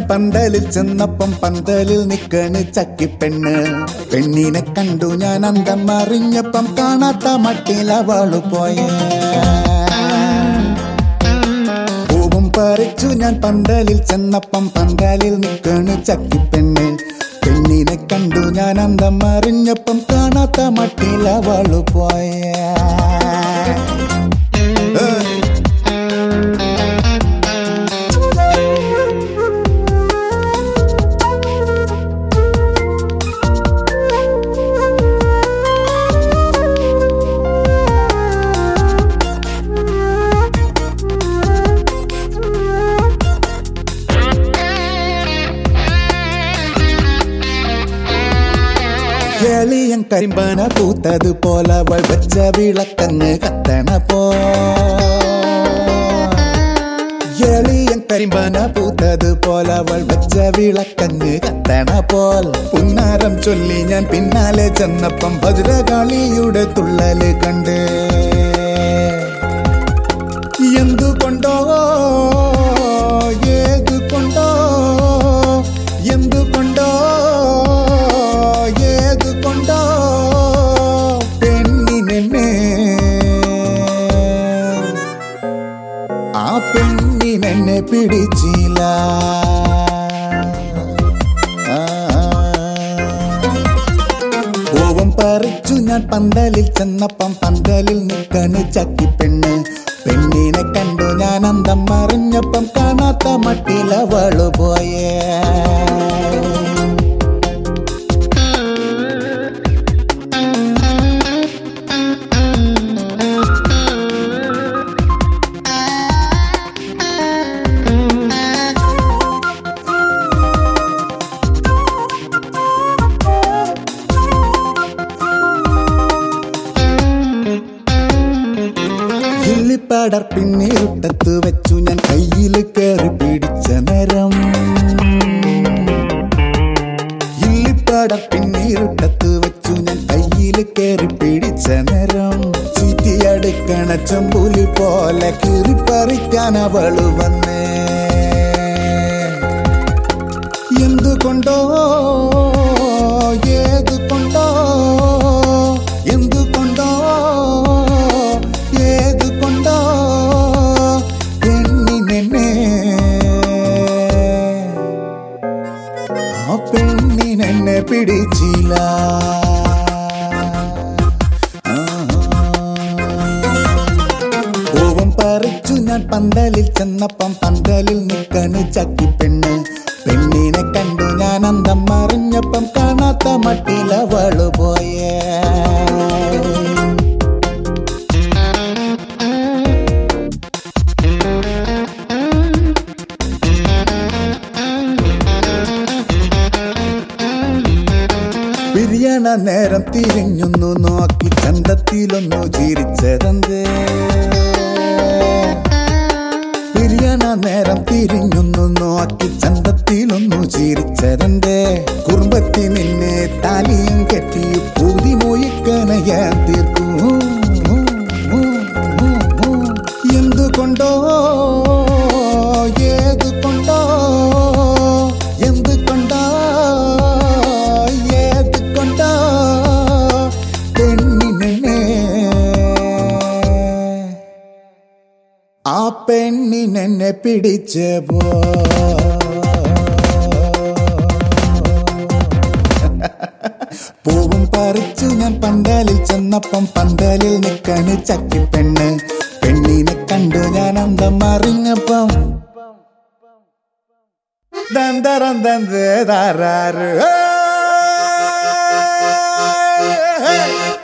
ഞാൻ പന്തലിൽ ചെന്നപ്പം പന്തലിൽ നിക്കണ് ചക്കിപ്പെണ്ണ് പെണ്ണിനെ കണ്ടു ഞാൻ അന്തം അറിഞ്ഞപ്പം കാണാത്ത മട്ടിൽ അവള് പോയ പൂവും പറിച്ചു ഞാൻ പന്തലിൽ ചെന്നപ്പം പന്തലിൽ നിക്കണ് ചക്കിപ്പെണ്ണ് പെണ്ണിനെ കണ്ടു ഞാൻ അന്തം അറിഞ്ഞപ്പം കാണാത്ത മട്ടിൽ അവള് പോയ എളിയൻ കരിമ്പന പൂത്തത് പോലെ അവൾ വെച്ച വിളക്കങ്ങ് കത്തണ പോ എളിയൻ കരിമ്പന പൂത്തത് പോലെ അവൾ വെച്ച വിളക്കങ്ങ് കത്തണ പോൽ പുന്നാരം ചൊല്ലി ഞാൻ പിന്നാലെ ചെന്നപ്പം ഭദ്രകാളിയുടെ തുള്ളല് കണ്ട് എന്തുകൊണ്ടോ ഏതുകൊണ്ടോ എന്തുകൊണ്ടോ ഏതുകൊണ്ടോ പെണ്ണിനെ ആ പെണ്ണിനെന്നെ പിടിച്ചില്ല ആ പൂവം പറിച്ചു ഞാൻ പന്തലിൽ ചെന്നപ്പം പന്തലിൽ നിൽക്കണ് ചക്കിപ്പെണ്ണ് പെണ്ണിനെ കണ്ടു ഞാൻ അന്തം മറിഞ്ഞപ്പം കാണാത്ത മട്ടിലവള് പോയേ ഇല്ലിപ്പാടർ പിന്നീട്ടത്ത് വെച്ചു ഞാൻ കയ്യിൽ കയറി പിടിച്ച നേരം ഇല്ലിപ്പാടർ പിന്നീട്ടത്ത് വെച്ചു ഞാൻ കയ്യിൽ കയറി പിടിച്ച നേരം ചീറ്റിയടുക്കണ ചെമ്പുലി പോലെ കീറിപ്പറിക്കാൻ അവള് വന്നേ എന്തുകൊണ്ടോ ഏതുകൊണ്ടോ എന്തുകൊണ്ടോ ഏതുകൊണ്ടോ പെണ്ണിനെ ആ പെണ്ണിനെന്നെ പിടിച്ചില്ല പൂവം പറിച്ചു ഞാൻ പന്തലിൽ ചെന്നപ്പം പന്തലിൽ നിൽക്കണ് ചക്കിപ്പെണ്ണ് പെണ്ണിനെ കണ്ടു ഞാൻ അന്തം മറിഞ്ഞപ്പം കാണാത്ത മട്ടിലവള് പോയേ പിരിയണ നേരം തിരിഞ്ഞൊന്നു നോക്കി ചന്തത്തിലൊന്നു ചിരിച്ചതന്തേ പിരിയണ നേരം തിരിഞ്ഞൊന്നു നോക്കി ചന്തത്തിലൊന്നു ചിരിച്ചതന്തേ കുടുംബത്തി നിന്നെ താലിയും കെട്ടി പൂതി മോയിക്കനയാൻ തീർക്കൂ എന്തുകൊണ്ടോ ഏതുകൊണ്ടോ എന്തുകൊണ്ടോ ഏതുകൊണ്ടോ പെണ്ണിനെ ആ പെണ്ണിനെന്നെ പിടിച്ച് പോ പൂവും പറിച്ചു ഞാൻ പന്തലിൽ ചെന്നപ്പം പന്തലിൽ നിൽക്കണ് ചക്കിപ്പെണ്ണ് പെണ്ണിനെ കണ്ടു ഞാൻ അന്തം മറിഞ്ഞപ്പം ദന്തരം ദന്തേ താരാറ് ഹേ, ഹേ, ഹേ.